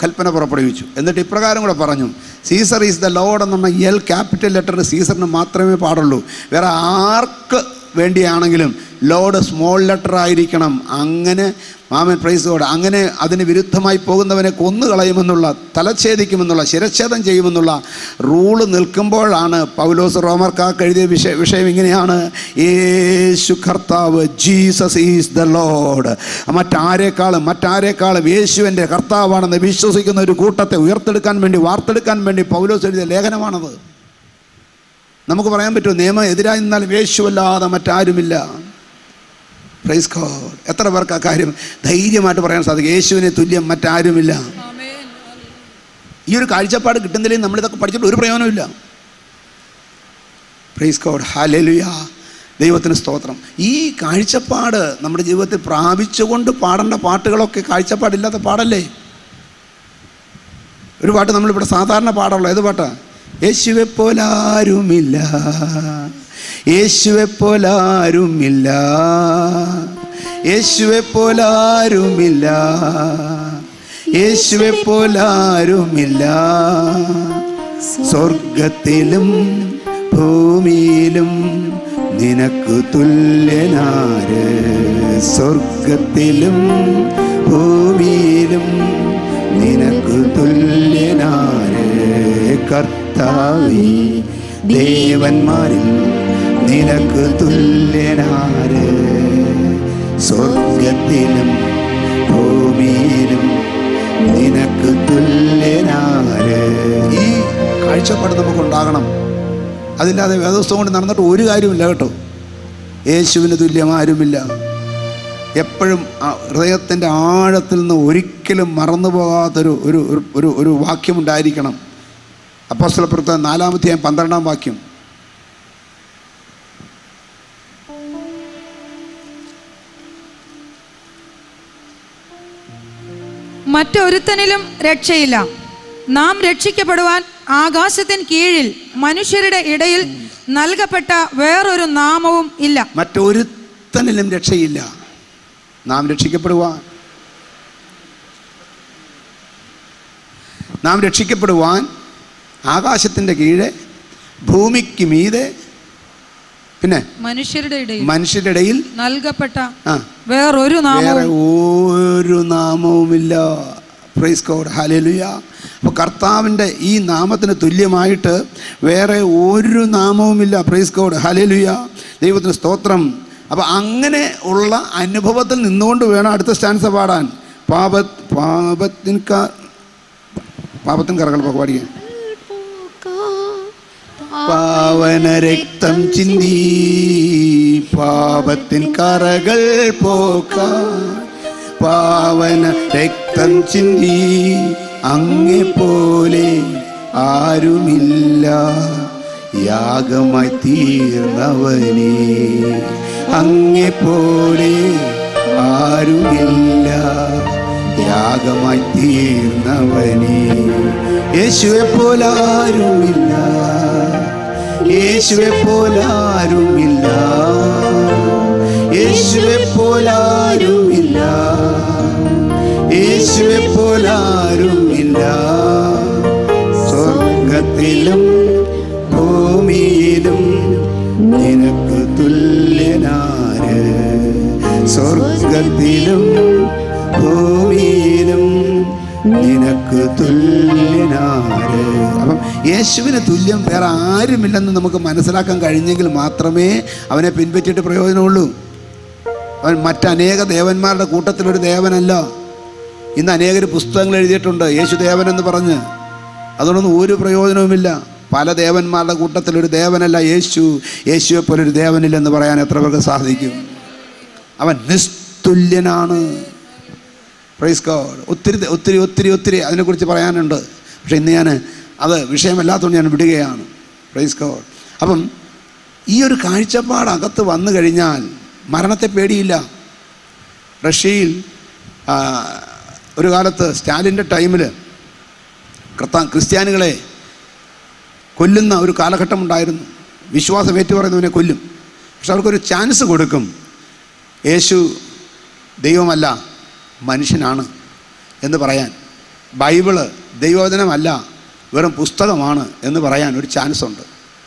കൽപ്പന പുറപ്പെടുവിച്ചു എന്നിട്ട് ഇപ്രകാരം കൂടെ പറഞ്ഞു സീസർ ഈസ് ദ ലോഡ് എന്നുള്ള എൽ ക്യാപിറ്റൽ ലെറ്റർ സീസറിന് മാത്രമേ പാടുള്ളൂ വേറെ ആർക്ക് വേണ്ടിയാണെങ്കിലും ലോഡ് സ്മോൾ ലെറ്റർ ആയിരിക്കണം അങ്ങനെ മാമൻ പ്രൈസോട് അങ്ങനെ അതിന് വിരുദ്ധമായി പോകുന്നവനെ കൊന്നുകളയുമെന്നുള്ള തലച്ഛേദിക്കുമെന്നുള്ള ശിരച്ഛേദം ചെയ്യുമെന്നുള്ള റൂള് നിൽക്കുമ്പോഴാണ് പൗലോസ് റോമർക്കാർക്ക് എഴുതിയ വിഷയ വിഷയം ഇങ്ങനെയാണ് യേശു കർത്താവ് ജീസസ് ഈസ് ദ ലോഡ് മറ്റാരേക്കാളും മറ്റാരേക്കാളും യേശുവിൻ്റെ കർത്താവാണെന്ന് വിശ്വസിക്കുന്ന ഒരു കൂട്ടത്തെ ഉയർത്തെടുക്കാൻ വേണ്ടി വാർത്തെടുക്കാൻ വേണ്ടി പൗലോസ് എഴുതിയ ലേഖനമാണത് നമുക്ക് പറയാൻ പറ്റുമോ നിയമം എതിരായി നിന്നാലും യേശുവല്ലാതെ മറ്റാരുമില്ല പ്രൈസ് ഗോഡ് എത്ര പേർക്ക് ആ കാര്യം ധൈര്യമായിട്ട് പറയാൻ സാധിക്കും യേശുവിനെ തുല്യം മറ്റാരുമില്ല ഈ ഒരു കാഴ്ചപ്പാട് കിട്ടുന്നില്ലെങ്കിൽ നമ്മളിതൊക്കെ പഠിച്ചിട്ട് ഒരു പ്രയോജനമില്ല പ്രൈസ് ഗോഡ് ഹാലലുയ ദൈവത്തിന് സ്തോത്രം ഈ കാഴ്ചപ്പാട് നമ്മുടെ ജീവിതത്തിൽ പ്രാപിച്ചുകൊണ്ട് പാടേണ്ട പാട്ടുകളൊക്കെ കാഴ്ചപ്പാടില്ലാത്ത പാടല്ലേ ഒരു പാട്ട് നമ്മളിവിടെ സാധാരണ പാടുള്ളൂ ഏത് പാട്ടാ യേശുവെ പോലാരുമില്ല യേശുവെ പോലാരുമില്ല യേശുവെ പോലാരുമില്ല യേശുവെ പോലാരുമില്ല സ്വർഗത്തിലും ഭൂമിയിലും നിനക്ക് തുല്യനാര് സ്വർഗത്തിലും ഭൂമിയിലും നിനക്ക് തുല്യനാര് കർത്താവി ദേവന്മാരിൽ നിനക്ക് തുല്യനാര് സ്വർഗത്തിലും ഭൂമിയിലും നിനക്ക് തുല്യനാര് ഈ കാഴ്ചപ്പാട് നമുക്കുണ്ടാകണം അതില്ലാതെ വേദോത്സവം കൊണ്ട് നടന്നിട്ട് ഒരു കാര്യമില്ല കേട്ടോ യേശുവിന് തുല്യമാരുമില്ല എപ്പോഴും ആ ഹൃദയത്തിൻ്റെ ആഴത്തിൽ നിന്ന് ഒരിക്കലും മറന്നു പോകാത്തൊരു ഒരു ഒരു- ഒരു ഒരു വാക്യമുണ്ടായിരിക്കണം അപ്പോസ്തലപ്പുറത്ത് നാലാമത്തെയായും പന്ത്രണ്ടാം വാക്യം മറ്റൊരുത്തനിലും രക്ഷയില്ല നാം രക്ഷിക്കപ്പെടുവാൻ ആകാശത്തിന് കീഴിൽ മനുഷ്യരുടെ ഇടയിൽ നൽകപ്പെട്ട വേറൊരു നാമവും ഇല്ല മറ്റൊരുത്തനിലും രക്ഷയില്ല നാം രക്ഷിക്കപ്പെടുവാൻ നാം രക്ഷിക്കപ്പെടുവാൻ ആകാശത്തിൻ്റെ കീഴെ ഭൂമിക്ക് മീതെ പിന്നെ മനുഷ്യരുടെ ഇടയിൽ മനുഷ്യരുടെ ഇടയിൽ നൽകപ്പെട്ട ആ വേറൊരു വേറെ നാമവും ഒരു നാമവുമില്ല പ്രൈസ് കോഡ് ഹലലുയ അപ്പോൾ കർത്താവിൻ്റെ ഈ നാമത്തിന് തുല്യമായിട്ട് വേറെ ഒരു നാമവുമില്ല പ്രൈസ് കോഡ് ഹലലുയ ദൈവത്തിന് സ്തോത്രം അപ്പോൾ അങ്ങനെ ഉള്ള അനുഭവത്തിൽ നിന്നുകൊണ്ട് വേണം അടുത്ത സ്റ്റാൻസ് പാടാൻ പാപ പാപത്തിൻ ക പാപത്തിൻ കറകൾ പാടിക്കാൻ പാവന രക്തം ചിന്തി പാപത്തിൻ കറകൾ പോക്കാൻ പാവന രക്തം ചിന്തി അങ്ങെ പോലെ ആരുമില്ല യാഗമായി തീർന്നവനെ അങ്ങെ പോലെ ആരുമില്ല യാഗമായി തീർന്നവനെ യേശുവെ പോലാരുമില്ല യേശുവെ പോലാരുമില്ല യേശുവെ പോലാരുമില്ല യേശുവെ പോലാരുമില്ല സ്വർഗത്തിലും ഭൂമിയിലും നിനക്ക് തുല്യനാര് സ്വർഗത്തിലും ഭൂമിയിലും നിനക്ക് തുല്യനാര് അപ്പം യേശുവിന് തുല്യം വേറെ ആരുമില്ലെന്ന് നമുക്ക് മനസ്സിലാക്കാൻ കഴിഞ്ഞെങ്കിൽ മാത്രമേ അവനെ പിൻപറ്റിയിട്ട് പ്രയോജനമുള്ളൂ അവൻ മറ്റനേക ദേവന്മാരുടെ കൂട്ടത്തിലൊരു ദേവനല്ല ഇന്ന് അനേകർ പുസ്തകങ്ങൾ എഴുതിയിട്ടുണ്ട് യേശു ദേവനെന്ന് പറഞ്ഞ് അതുകൊണ്ടൊന്നും ഒരു പ്രയോജനവുമില്ല പല ദേവന്മാരുടെ കൂട്ടത്തിൽ ഒരു ദേവനല്ല യേശു യേശുവെ പോലെ ഒരു ദേവനില്ലെന്ന് പറയാൻ എത്ര പേർക്ക് സാധിക്കും അവൻ നിസ്തുല്യനാണ് പ്രൈസ് ഗോഡ് ഒത്തിരി ഒത്തിരി ഒത്തിരി ഒത്തിരി അതിനെക്കുറിച്ച് പറയാനുണ്ട് പക്ഷേ ഇന്ന് ഞാൻ അത് വിഷയമല്ലാത്തതുകൊണ്ട് ഞാൻ വിടുകയാണ് പ്രൈസ് ഗോഡ് അപ്പം ഈ ഒരു കാഴ്ചപ്പാട് അകത്ത് വന്നു കഴിഞ്ഞാൽ മരണത്തെ പേടിയില്ല റഷ്യയിൽ ആ, ഒരു കാലത്ത് സ്റ്റാലിൻ്റെ ടൈമിൽ കർത്താ ക്രിസ്ത്യാനികളെ കൊല്ലുന്ന ഒരു കാലഘട്ടം ഉണ്ടായിരുന്നു വിശ്വാസം ഏറ്റുപറയുന്നവനെ കൊല്ലും പക്ഷെ അവർക്കൊരു ചാൻസ് കൊടുക്കും യേശു ദൈവമല്ല മനുഷ്യനാണ് എന്ന് പറയാൻ ബൈബിള് ദൈവവചനമല്ല വെറും പുസ്തകമാണ് എന്ന് പറയാൻ ഒരു ചാൻസ് ഉണ്ട്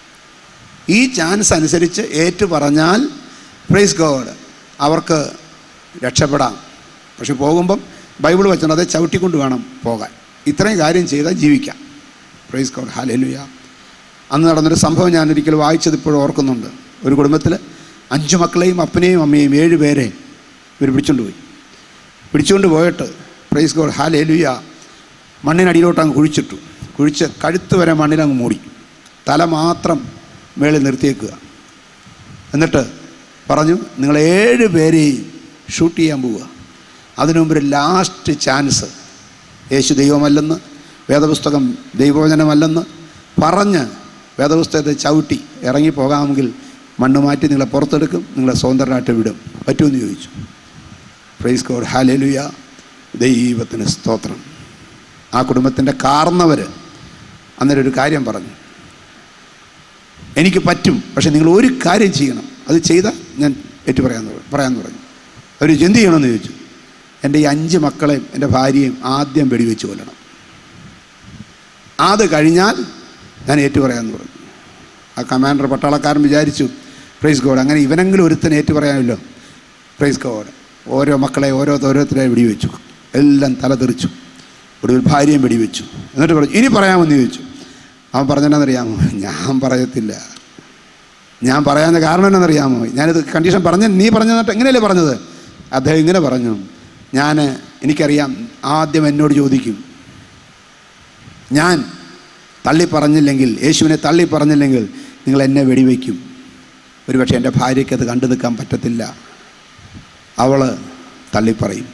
ഈ ചാൻസ് അനുസരിച്ച് ഏറ്റു പറഞ്ഞാൽ പ്രൈസ് ഗോഡ് അവർക്ക് രക്ഷപ്പെടാം പക്ഷെ പോകുമ്പം ബൈബിൾ വെച്ചാൽ അത് ചവിട്ടിക്കൊണ്ട് വേണം പോകാൻ ഇത്രയും കാര്യം ചെയ്താൽ ജീവിക്കാം പ്രൈസ് ഗോഡ് ഹാലേലുയ അന്ന് നടന്നൊരു സംഭവം ഞാൻ ഒരിക്കൽ വായിച്ചത് ഇപ്പോഴും ഓർക്കുന്നുണ്ട് ഒരു കുടുംബത്തിൽ അഞ്ചു മക്കളെയും അപ്പനെയും അമ്മയും ഏഴ് പേരെ ഇവർ പിടിച്ചുകൊണ്ട് പോയി പിടിച്ചുകൊണ്ട് പോയിട്ട് പ്രൈസ് ഗോഡ് ഹാലേലുയ മണ്ണിനടിയിലോട്ട് അങ്ങ് കുഴിച്ചിട്ടു കുഴിച്ച് കഴുത്ത് വരെ മണ്ണിലങ്ങ് മൂടി തല മാത്രം മേളിൽ നിർത്തിയേക്കുക എന്നിട്ട് പറഞ്ഞു നിങ്ങൾ ഏഴ് പേരെയും ഷൂട്ട് ചെയ്യാൻ പോവുക അതിനു മുമ്പ് ഒരു ലാസ്റ്റ് ചാൻസ് യേശു ദൈവമല്ലെന്ന് വേദപുസ്തകം ദൈവവചനമല്ലെന്ന് പറഞ്ഞ് വേദപുസ്തകത്തെ ചവിട്ടി ഇറങ്ങി പോകാമെങ്കിൽ മണ്ണ് മാറ്റി നിങ്ങളെ പുറത്തെടുക്കും നിങ്ങളെ സ്വതന്ത്രരായിട്ട് വിടും പറ്റുമെന്ന് ചോദിച്ചു പ്രൈസ് ഗോഡ് ഹാലേലുയ ദൈവത്തിന് സ്തോത്രം ആ കുടുംബത്തിൻ്റെ കാർന്നവർ അന്നേരം ഒരു കാര്യം പറഞ്ഞു എനിക്ക് പറ്റും പക്ഷെ നിങ്ങൾ ഒരു കാര്യം ചെയ്യണം അത് ചെയ്താൽ ഞാൻ ഏറ്റു പറയാമെന്ന് പറഞ്ഞു പറയാമെന്ന് പറഞ്ഞു അവർ എന്ത് ചെയ്യണമെന്ന് ചോദിച്ചു എൻ്റെ ഈ അഞ്ച് മക്കളെയും എൻ്റെ ഭാര്യയും ആദ്യം വെടിവെച്ച് കൊല്ലണം അത് കഴിഞ്ഞാൽ ഞാൻ ഏറ്റു പറയാമെന്ന് പറഞ്ഞു ആ കമാൻഡർ പട്ടാളക്കാരൻ വിചാരിച്ചു പ്രൈസ് ഗോഡ് അങ്ങനെ ഇവനെങ്കിലും ഒരുത്തനെ ഏറ്റു പറയാമല്ലോ പ്രൈസ് ഗോഡ് ഓരോ മക്കളെ ഓരോ ഓരോരുത്തരെ വെടിവെച്ചു എല്ലാം തല തെറിച്ചു ഒടുവിൽ ഭാര്യയും വെടിവെച്ചു എന്നിട്ട് പറഞ്ഞു ഇനി പറയാമെന്ന് ചോദിച്ചു അവൻ പറഞ്ഞെന്നറിയാമോ ഞാൻ പറയത്തില്ല ഞാൻ പറയാവുന്ന കാരണം എന്നാണെന്നറിയാമോ ഞാനിത് കണ്ടീഷൻ പറഞ്ഞ നീ പറഞ്ഞിട്ട് എങ്ങനെയല്ലേ പറഞ്ഞത് അദ്ദേഹം ഇങ്ങനെ പറഞ്ഞു ഞാൻ എനിക്കറിയാം ആദ്യം എന്നോട് ചോദിക്കും ഞാൻ തള്ളി പറഞ്ഞില്ലെങ്കിൽ യേശുവിനെ തള്ളി പറഞ്ഞില്ലെങ്കിൽ നിങ്ങൾ എന്നെ വെടിവെക്കും ഒരുപക്ഷെ എൻ്റെ ഭാര്യയ്ക്ക് അത് കണ്ടു നിൽക്കാൻ പറ്റത്തില്ല അവൾ തള്ളിപ്പറയും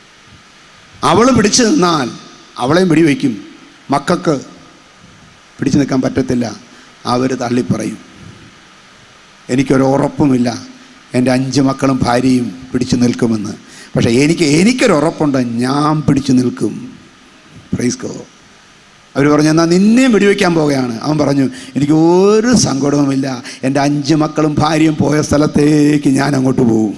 അവൾ പിടിച്ചു നിന്നാൽ അവളെയും വെടിവെക്കും മക്കൾക്ക് പിടിച്ചു നിൽക്കാൻ പറ്റത്തില്ല അവർ തള്ളിപ്പറയും എനിക്കൊരു ഉറപ്പുമില്ല എൻ്റെ അഞ്ച് മക്കളും ഭാര്യയും പിടിച്ചു നിൽക്കുമെന്ന് പക്ഷേ എനിക്ക് എനിക്കൊരു ഉറപ്പുണ്ട് ഞാൻ പിടിച്ചു നിൽക്കും പ്രൈസ് ഗോ അവർ പറഞ്ഞു എന്നാൽ നിന്നെയും വെടിവെക്കാൻ പോവുകയാണ് അവൻ പറഞ്ഞു എനിക്ക് ഒരു സങ്കടവുമില്ല എൻ്റെ അഞ്ച് മക്കളും ഭാര്യയും പോയ സ്ഥലത്തേക്ക് ഞാൻ അങ്ങോട്ട് പോകും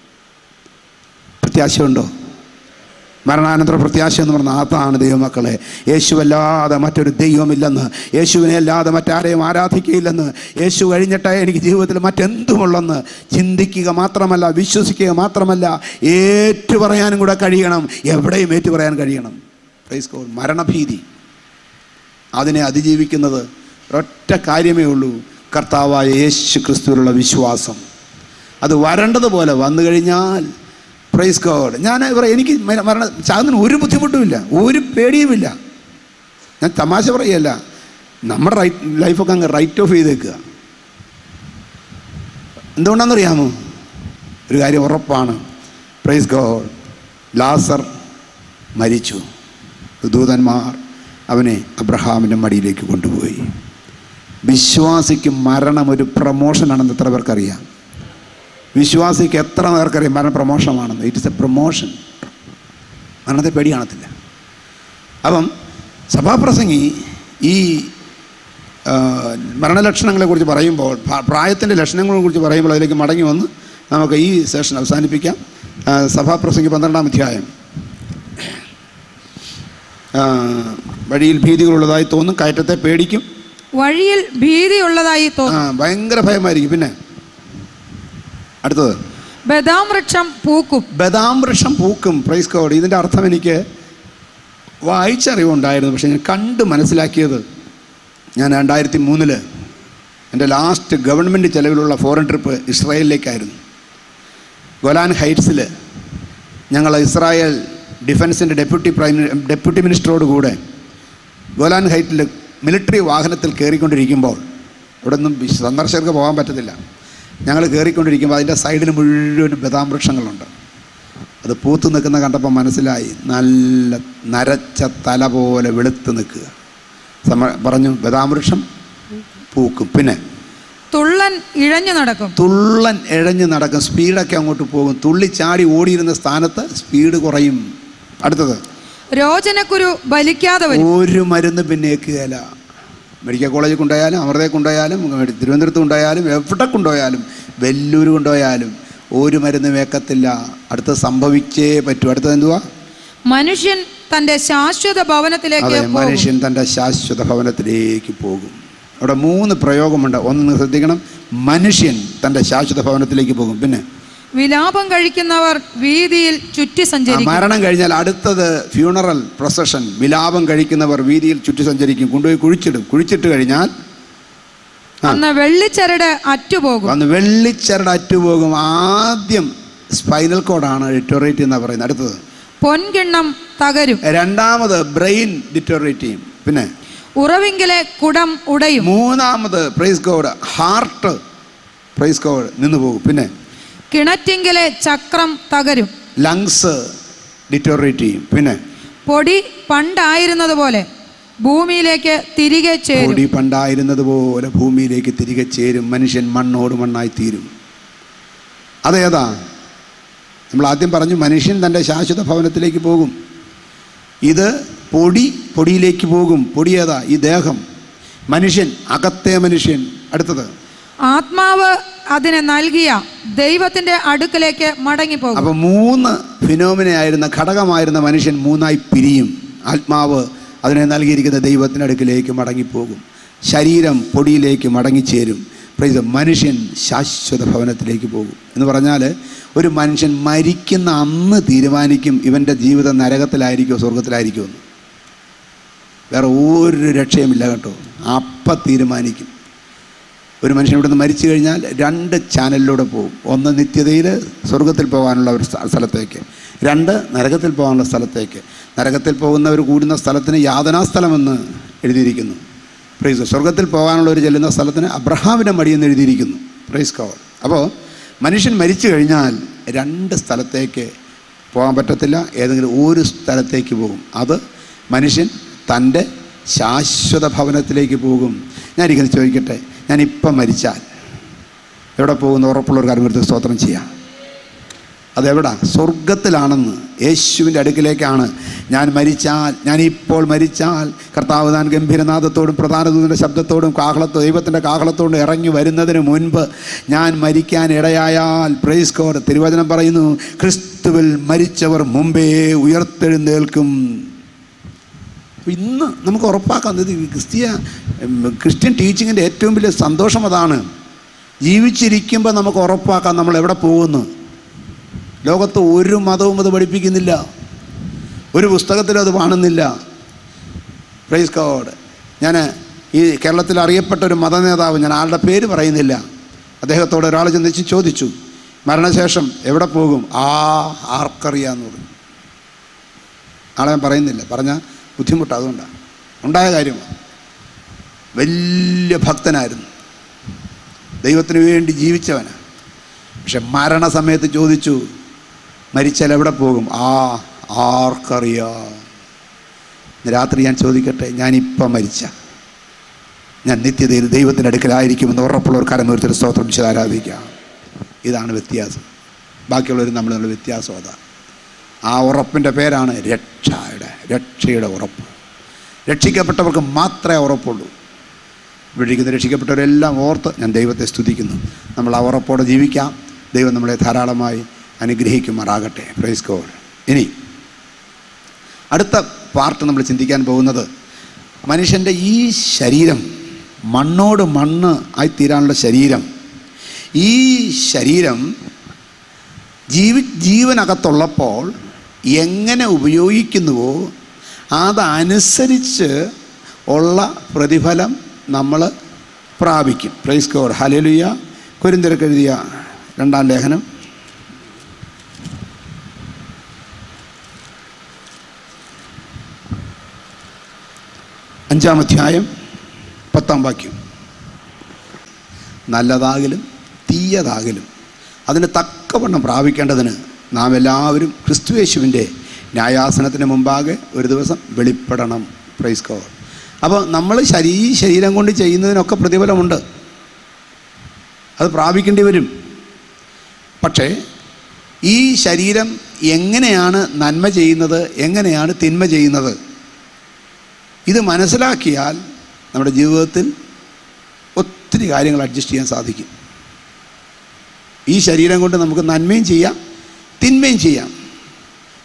പ്രത്യാശയുണ്ടോ മരണാനന്തര പ്രത്യാശ എന്ന് പറഞ്ഞാൽ അതാണ് ദൈവമക്കളെ യേശുവല്ലാതെ മറ്റൊരു ദൈവമില്ലെന്ന് യേശുവിനെ അല്ലാതെ മറ്റാരെയും ആരാധിക്കുകയില്ലെന്ന് യേശു കഴിഞ്ഞിട്ട് എനിക്ക് ജീവിതത്തിൽ മറ്റെന്തുമുള്ളെന്ന് ചിന്തിക്കുക മാത്രമല്ല വിശ്വസിക്കുക മാത്രമല്ല ഏറ്റുപറയാനും കൂടെ കഴിയണം എവിടെയും ഏറ്റുപറയാൻ കഴിയണം പ്രൈസ് ഗോഡ് മരണഭീതി അതിനെ അതിജീവിക്കുന്നത് ഒറ്റ കാര്യമേ ഉള്ളൂ കർത്താവായ യേശു ക്രിസ്തുവിലുള്ള വിശ്വാസം അത് വരേണ്ടതുപോലെ വന്നു കഴിഞ്ഞാൽ പ്രൈസ് ഗോഡ് ഞാൻ പറ എനിക്ക് മര- മരണ ചാകുന്നതിന് ഒരു ബുദ്ധിമുട്ടുമില്ല ഒരു പേടിയുമില്ല ഞാൻ തമാശ പറയല്ല നമ്മുടെ റൈറ്റ് ലൈഫൊക്കെ അങ്ങ് റൈറ്റ് ഓഫ് ചെയ്തേക്കുക എന്തുകൊണ്ടാണെന്നറിയാമോ ഒരു കാര്യം ഉറപ്പാണ് പ്രൈസ് ഗോഡ് ലാസർ മരിച്ചു ദൂതന്മാർ അവനെ അബ്രഹാമിൻ്റെ മടിയിലേക്ക് കൊണ്ടുപോയി വിശ്വാസിക്ക് മരണം ഒരു പ്രൊമോഷനാണെന്ന് എത്ര പേർക്കറിയാം വിശ്വാസിക്ക് എത്ര പേർക്കറിയാം മരണം പ്രൊമോഷനാണെന്ന് ഇറ്റ് ഇസ് എ പ്രൊമോഷൻ മരണത്തെ പേടി കാണത്തില്ല അപ്പം സഭാപ്രസംഗി ഈ ആ, മരണലക്ഷണങ്ങളെക്കുറിച്ച് പറയുമ്പോൾ ഭ- പ്രായത്തിൻ്റെ ലക്ഷണങ്ങളെക്കുറിച്ച് പറയുമ്പോൾ അതിലേക്ക് മടങ്ങി വന്ന് നമുക്ക് ഈ സെഷൻ അവസാനിപ്പിക്കാം ആ, സഭാപ്രസംഗി പന്ത്രണ്ടാം അധ്യായം ആ, വഴിയിൽ ഭീതികളുള്ളതായി തോന്നും കയറ്റത്തെ പേടിക്കും വഴിയിൽ ഭീതിയുള്ളതായി ആ തോന്നും ഭയങ്കര ഭയമായിരിക്കും പിന്നെ അടുത്തത് ബദാം വൃക്ഷം പൂക്കും ബദാം വൃക്ഷം പൂക്കും പ്രൈസ് കോഡ് ഇതിൻ്റെ അർത്ഥം എനിക്ക് വായിച്ചറിവുണ്ടായിരുന്നു പക്ഷെ ഞാൻ കണ്ട് മനസ്സിലാക്കിയത് ഞാൻ രണ്ടായിരത്തി മൂന്നില് എൻ്റെ ലാസ്റ്റ് ഗവൺമെൻറ് ചെലവിലുള്ള ഫോറിൻ ട്രിപ്പ് ഇസ്രായേലിലേക്കായിരുന്നു ഗൊലാൻ ഹൈറ്റ്സിൽ ഞങ്ങൾ ഇസ്രായേൽ ഡിഫൻസിൻ്റെ ഡെപ്യൂട്ടി പ്രൈം ഡെപ്യൂട്ടി മിനിസ്റ്ററോട് കൂടെ ഗോലാൻ ഹൈറ്റിൽ മിലിറ്ററി വാഹനത്തിൽ കയറിക്കൊണ്ടിരിക്കുമ്പോൾ ഇവിടെ ഒന്നും വിശ്- സന്ദർശകർക്ക് പോകാൻ പറ്റത്തില്ല ഞങ്ങൾ കയറിക്കൊണ്ടിരിക്കുമ്പോൾ അതിൻ്റെ സൈഡിൽ മുഴുവൻ ബദാം വൃക്ഷങ്ങളുണ്ട് അത് പൂത്ത് നിൽക്കുന്ന കണ്ടപ്പോൾ മനസ്സിലായി നല്ല നരച്ച തല പോലെ വെളുത്ത് നിൽക്കുക സമ പറഞ്ഞു ബദാം വൃക്ഷം പൂക്കും പിന്നെ തുള്ളൻ ഇഴഞ്ഞു നടക്കും തുള്ളൻ ഇഴഞ്ഞ് നടക്കും സ്പീഡൊക്കെ അങ്ങോട്ട് പോകും തുള്ളി ചാടി ഓടിയിരുന്ന സ്ഥാനത്ത് സ്പീഡ് കുറയും അടുത്തത് രോചനക്കുരു ബലിക്കാതെ വരും ഒരു മരുന്ന് പിന്നെ ഏക്കുകയില്ല മെഡിക്കൽ കോളേജിൽ കൊണ്ടുപോയാലും അമൃതയെ കൊണ്ടുപോയാലും തിരുവനന്തപുരത്ത് കൊണ്ടുപോയാലും എവിടെ കൊണ്ടുപോയാലും വെല്ലൂർ കൊണ്ടുപോയാലും ഒരു മരുന്ന് വേക്കത്തില്ല അടുത്ത് സംഭവിച്ചേ പറ്റൂ അടുത്തത് എന്തുവാ മനുഷ്യൻ തന്റെ ശാശ്വത ഭവനത്തിലേക്ക് അതെ പോകും മനുഷ്യൻ തൻ്റെ ശാശ്വത ഭവനത്തിലേക്ക് പോകും അവിടെ മൂന്ന് പ്രയോഗമുണ്ട് ഒന്ന് നിങ്ങൾ ശ്രദ്ധിക്കണം മനുഷ്യൻ തൻ്റെ ശാശ്വത ഭവനത്തിലേക്ക് പോകും പിന്നെ വിലാപം കഴിക്കുന്നവർ വീതിയിൽ ചുറ്റി ആ സഞ്ചരിക്കും മരണം കഴിഞ്ഞാൽ അടുത്തത് ഫ്യൂണറൽ പ്രൊസഷൻ വിലാപം കഴിക്കുന്നവർ വീതിയിൽ ചുറ്റി സഞ്ചരിക്കും കൊണ്ടുപോയി കുഴിച്ചിടും കുഴിച്ചിട്ട് കഴിഞ്ഞാൽ ആ. അന്ന് വെള്ളിച്ചരട് അറ്റുപോകും വന്ന് വെള്ളിച്ചരട് അറ്റുപോകും ആദ്യം സ്പൈനൽ കോഡാണ് ഡിറ്റോറേറ്റ് എന്ന് പറയുന്നത് അടുത്തത് പൊൻകിണ്ണം തകരും രണ്ടാമത് ബ്രെയിൻ ഡിറ്റോറേറ്റ് ചെയ്യും പിന്നെ ഉറവിങ്കിലെ കുടം ഉടയും മൂന്നാമത് price code heart price code നിന്ന് പോകും പിന്നെ കിണറ്റിങ്കിലെ ചക്രം തകരും ലങ്സ് ഡിറ്റോറേറ്റ് ചെയ്യും പിന്നെ പൊടി പണ്ടായിരുന്നത് പോലെ ഭൂമിയിലേക്ക് തിരികെ ചേരും പൊടി പണ്ടായിരുന്നത് പോലെ ഭൂമിയിലേക്ക് തിരികെ ചേരും മനുഷ്യൻ മണ്ണോട് മണ്ണായി തീരും അതേതാ നമ്മൾ ആദ്യം പറഞ്ഞു മനുഷ്യൻ തൻ്റെ ശാശ്വത ഭവനത്തിലേക്ക് പോകും ഇത് പൊടി പൊടിയിലേക്ക് പോകും പൊടി ഏതാ ഈ ദേഹം മനുഷ്യൻ അകത്തെ മനുഷ്യൻ അടുത്തത് ആത്മാവ് അതിനെ നൽകിയ ദൈവത്തിന്റെ അടുക്കലേക്ക് മടങ്ങിപ്പോകും അപ്പം മൂന്ന് ഫിനോമിനയായിരുന്ന ഘടകമായിരുന്ന മനുഷ്യൻ മൂന്നായി പിരിയും ആത്മാവ് അതിനെ നൽകിയിരിക്കുന്ന ദൈവത്തിൻ്റെ അടുക്കിലേക്ക് മടങ്ങിപ്പോകും ശരീരം പൊടിയിലേക്ക് മടങ്ങിച്ചേരും പ്രൈസ് മനുഷ്യൻ ശാശ്വത ഭവനത്തിലേക്ക് പോകും എന്ന് പറഞ്ഞാൽ ഒരു മനുഷ്യൻ മരിക്കുന്ന അന്ന് തീരുമാനിക്കും ഇവൻ്റെ ജീവിതം നരകത്തിലായിരിക്കുമോ സ്വർഗത്തിലായിരിക്കുമോ എന്ന് വേറെ ഒരു രക്ഷയുമില്ല കേട്ടോ അപ്പം തീരുമാനിക്കും ഒരു മനുഷ്യൻ ഇവിടുന്ന് മരിച്ചു കഴിഞ്ഞാൽ രണ്ട് ചാനലിലൂടെ പോകും ഒന്ന് നിത്യതയിൽ സ്വർഗത്തിൽ പോകാനുള്ള ഒരു സ്ഥ- സ്ഥലത്തേക്ക് രണ്ട് നരകത്തിൽ പോകാനുള്ള സ്ഥലത്തേക്ക് നരകത്തിൽ പോകുന്നവർ കൂടുന്ന സ്ഥലത്തിന് യാതനാ സ്ഥലമെന്ന് എഴുതിയിരിക്കുന്നു പ്രൈസ് സ്വർഗത്തിൽ പോകാനുള്ള ഒരു ചെല്ലുന്ന സ്ഥലത്തിന് അബ്രഹാമിൻ്റെ മടിയെന്ന് എഴുതിയിരിക്കുന്നു പ്രൈസ് കവർ അപ്പോൾ മനുഷ്യൻ മരിച്ചു കഴിഞ്ഞാൽ രണ്ട് സ്ഥലത്തേക്ക് പോകാൻ പറ്റത്തില്ല ഏതെങ്കിലും ഒരു സ്ഥലത്തേക്ക് പോകും അത് മനുഷ്യൻ തൻ്റെ ശാശ്വത ഭവനത്തിലേക്ക് പോകും ഞാനിങ്ങനെ ചോദിക്കട്ടെ ഞാനിപ്പം മരിച്ചാൽ എവിടെ പോകുന്ന ഉറപ്പുള്ള ഒരു കാര്യം എടുത്ത് സ്തോത്രം ചെയ്യാം അതെവിടാ സ്വർഗത്തിലാണെന്ന് യേശുവിൻ്റെ അടുക്കിലേക്കാണ് ഞാൻ മരിച്ചാൽ ഞാനിപ്പോൾ മരിച്ചാൽ കർത്താവ് താൻ ഗംഭീരനാഥത്തോടും പ്രധാനദൂതൻ്റെ ശബ്ദത്തോടും കാഹളത്തോ ദൈവത്തിൻ്റെ കാഹളത്തോടും ഇറങ്ങി വരുന്നതിന് മുൻപ് ഞാൻ മരിക്കാൻ ഇടയായാൽ പ്രൈസ് കോർ തിരുവചനം പറയുന്നു ക്രിസ്തുവിൽ മരിച്ചവർ മുമ്പേ ഉയർത്തെഴുന്നേൽക്കും അപ്പോൾ ഇന്ന് നമുക്ക് ഉറപ്പാക്കാം ഇത് ക്രിസ്തീയ ഉം, ക്രിസ്ത്യൻ ടീച്ചിങ്ങിൻ്റെ ഏറ്റവും വലിയ സന്തോഷം അതാണ് ജീവിച്ചിരിക്കുമ്പോൾ നമുക്ക് ഉറപ്പാക്കാം നമ്മൾ എവിടെ പോകുന്നു ലോകത്ത് ഒരു മതവും അത് പഠിപ്പിക്കുന്നില്ല ഒരു പുസ്തകത്തിലും അത് കാണുന്നില്ല പ്രൈസ് കോഡ് ഞാൻ ഈ കേരളത്തിൽ അറിയപ്പെട്ട ഒരു മതനേതാവ് ഞാൻ ആളുടെ പേര് പറയുന്നില്ല അദ്ദേഹത്തോട് ഒരാൾ ചെന്നിച്ച് ചോദിച്ചു മരണശേഷം എവിടെ പോകും ആ ആർക്കറിയാന്ന് പറഞ്ഞു ആളെ ഞാൻ പറയുന്നില്ല പറഞ്ഞാൽ ബുദ്ധിമുട്ട് അതുകൊണ്ടാണ് ഉണ്ടായ കാര്യമാണ് വലിയ ഭക്തനായിരുന്നു ദൈവത്തിന് വേണ്ടി ജീവിച്ചവനാണ് പക്ഷെ മരണസമയത്ത് ചോദിച്ചു മരിച്ചാൽ എവിടെ പോകും ആ ആർക്കറിയാം ഇന്ന് രാത്രി ഞാൻ ചോദിക്കട്ടെ ഞാനിപ്പം മരിച്ച ഞാൻ നിത്യതയിൽ ദൈവത്തിൻ്റെ അടുക്കലായിരിക്കുമെന്ന് ഉറപ്പുള്ള ഒരു കരമൂർത്തിൽ സ്തോത്രം ചെയ്ത് ആരാധിക്കാം ഇതാണ് വ്യത്യാസം ബാക്കിയുള്ളവർ നമ്മളുള്ള വ്യത്യാസം അതാണ് ആ ഉറപ്പിൻ്റെ പേരാണ് രക്ഷയുടെ രക്ഷയുടെ ഉറപ്പ് രക്ഷിക്കപ്പെട്ടവർക്ക് മാത്രമേ ഉറപ്പുള്ളൂ വിളിക്കുന്ന രക്ഷിക്കപ്പെട്ടവരെല്ലാം ഓർത്ത് ഞാൻ ദൈവത്തെ സ്തുതിക്കുന്നു നമ്മൾ ആ ഉറപ്പോടെ ജീവിക്കാം ദൈവം നമ്മളെ ധാരാളമായി അനുഗ്രഹിക്കുമാറാകട്ടെ പ്രൈസ് ഗോഡ് ഇനി അടുത്ത പാർട്ട് നമ്മൾ ചിന്തിക്കാൻ പോകുന്നത് മനുഷ്യൻ്റെ ഈ ശരീരം മണ്ണോട് മണ്ണ് ആയിത്തീരാനുള്ള ശരീരം ഈ ശരീരം ജീവി ജീവനകത്തുള്ളപ്പോൾ എങ്ങനെ ഉപയോഗിക്കുന്നുവോ അതനുസരിച്ച് ഉള്ള പ്രതിഫലം നമ്മൾ പ്രാപിക്കും പ്രൈസ് കോഡ് ഹലലുയ കുരിന്തിരക്ക് എഴുതിയ രണ്ടാം ലേഖനം അഞ്ചാം അധ്യായം പത്താം വാക്യം നല്ലതാകലും തീയതാകലും അതിന് തക്കവണ്ണം പ്രാപിക്കേണ്ടതിന് നാം എല്ലാവരും ക്രിസ്തുയേശുവിൻ്റെ ന്യായാസനത്തിന് മുമ്പാകെ ഒരു ദിവസം വെളിപ്പെടണം പ്രൈസ് കോഡ് അപ്പോൾ നമ്മൾ ശരീ ശരീരം കൊണ്ട് ചെയ്യുന്നതിനൊക്കെ പ്രതിഫലമുണ്ട് അത് പ്രാപിക്കേണ്ടി വരും പക്ഷേ ഈ ശരീരം എങ്ങനെയാണ് നന്മ ചെയ്യുന്നത് എങ്ങനെയാണ് തിന്മ ചെയ്യുന്നത് ഇത് മനസ്സിലാക്കിയാൽ നമ്മുടെ ജീവിതത്തിൽ ഒത്തിരി കാര്യങ്ങൾ അഡ്ജസ്റ്റ് ചെയ്യാൻ സാധിക്കും ഈ ശരീരം കൊണ്ട് നമുക്ക് നന്മയും ചെയ്യാം തിന്മയും ചെയ്യാം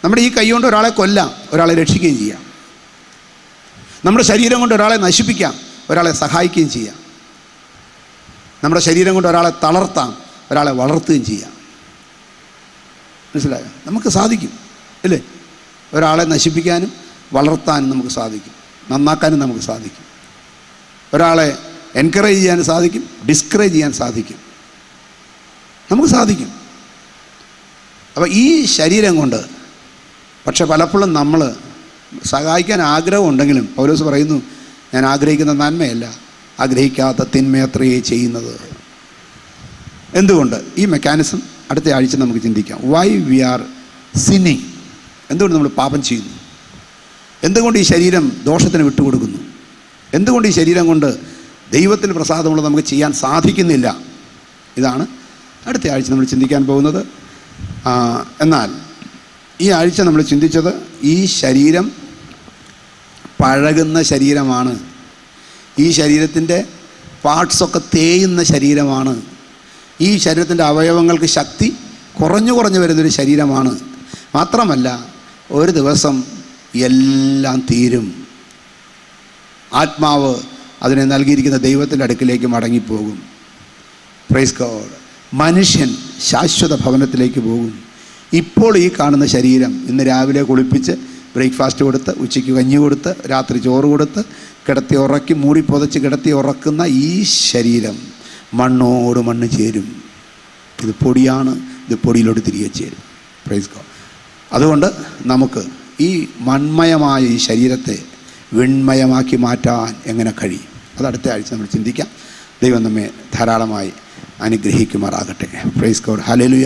നമ്മുടെ ഈ കൈ കൊണ്ട് ഒരാളെ കൊല്ലാം ഒരാളെ രക്ഷിക്കുകയും ചെയ്യാം നമ്മുടെ ശരീരം കൊണ്ട് ഒരാളെ നശിപ്പിക്കാം ഒരാളെ സഹായിക്കുകയും ചെയ്യാം നമ്മുടെ ശരീരം കൊണ്ട് ഒരാളെ തളർത്താം ഒരാളെ വളർത്തുകയും ചെയ്യാം മനസ്സിലായോ നമുക്ക് സാധിക്കും അല്ലേ ഒരാളെ നശിപ്പിക്കാനും വളർത്താനും നമുക്ക് സാധിക്കും നന്നാക്കാനും നമുക്ക് സാധിക്കും ഒരാളെ എൻകറേജ് ചെയ്യാൻ സാധിക്കും ഡിസ്കറേജ് ചെയ്യാൻ സാധിക്കും നമുക്ക് സാധിക്കും അപ്പോൾ ഈ ശരീരം കൊണ്ട് പക്ഷെ പലപ്പോഴും നമ്മൾ സഹായിക്കാൻ ആഗ്രഹമുണ്ടെങ്കിലും പൗലോസ് പറയുന്നു ഞാൻ ആഗ്രഹിക്കുന്ന നന്മയല്ല ആഗ്രഹിക്കാത്ത തിന്മയത്രയേ ചെയ്യുന്നത് എന്തുകൊണ്ട് ഈ മെക്കാനിസം അടുത്ത ആഴ്ച നമുക്ക് ചിന്തിക്കാം വൈ വി ആർ സിന്നിങ് എന്തുകൊണ്ട് നമ്മൾ പാപം ചെയ്യുന്നു എന്തുകൊണ്ട് ഈ ശരീരം ദോഷത്തിന് വിട്ടുകൊടുക്കുന്നു എന്തുകൊണ്ട് ഈ ശരീരം കൊണ്ട് ദൈവത്തിന് പ്രസാദമുള്ളത് നമുക്ക് ചെയ്യാൻ സാധിക്കുന്നില്ല ഇതാണ് അടുത്ത ആഴ്ച നമ്മൾ ചിന്തിക്കാൻ പോകുന്നത് ആ, എന്നാൽ ഈ ആഴ്ച നമ്മൾ ചിന്തിച്ചത് ഈ ശരീരം പഴകുന്ന ശരീരമാണ് ഈ ശരീരത്തിൻ്റെ പാർട്സൊക്കെ തേയുന്ന ശരീരമാണ് ഈ ശരീരത്തിൻ്റെ അവയവങ്ങൾക്ക് ശക്തി കുറഞ്ഞു കുറഞ്ഞു വരുന്നൊരു ശരീരമാണ് മാത്രമല്ല ഒരു ദിവസം എല്ലാം തീരും ആത്മാവ് അതിനെ നൽകിയിരിക്കുന്ന ദൈവത്തിൻ്റെ അടുക്കിലേക്ക് മടങ്ങിപ്പോകും പ്രൈസ് ഗോഡ് മനുഷ്യൻ ശാശ്വത ഭവനത്തിലേക്ക് പോകും ഇപ്പോൾ ഈ കാണുന്ന ശരീരം ഇന്ന് രാവിലെ കുളിപ്പിച്ച് ബ്രേക്ക്ഫാസ്റ്റ് കൊടുത്ത് ഉച്ചയ്ക്ക് കഞ്ഞി കൊടുത്ത് രാത്രി ചോറ് കൊടുത്ത് കിടത്തി ഉറക്കി മൂടി പുതച്ച് കിടത്തി ഉറക്കുന്ന ഈ ശരീരം മണ്ണോട് മണ്ണ് ചേരും ഇത് പൊടിയാണ് ഇത് പൊടിയിലോട്ട് തിരികെ ചേരും പ്രൈസ് ഗോഡ് അതുകൊണ്ട് നമുക്ക് ഈ മൺമയമായ ഈ ശരീരത്തെ വിൺമയമാക്കി മാറ്റാൻ എങ്ങനെ കഴിയും അത് അടുത്ത ആഴ്ച നമ്മൾ ചിന്തിക്കാം ദൈവം നമ്മെ ധാരാളമായി അനുഗ്രഹിക്കുമാറാകട്ടെ പ്രൈസ് ഗോഡ് ഹലലുയ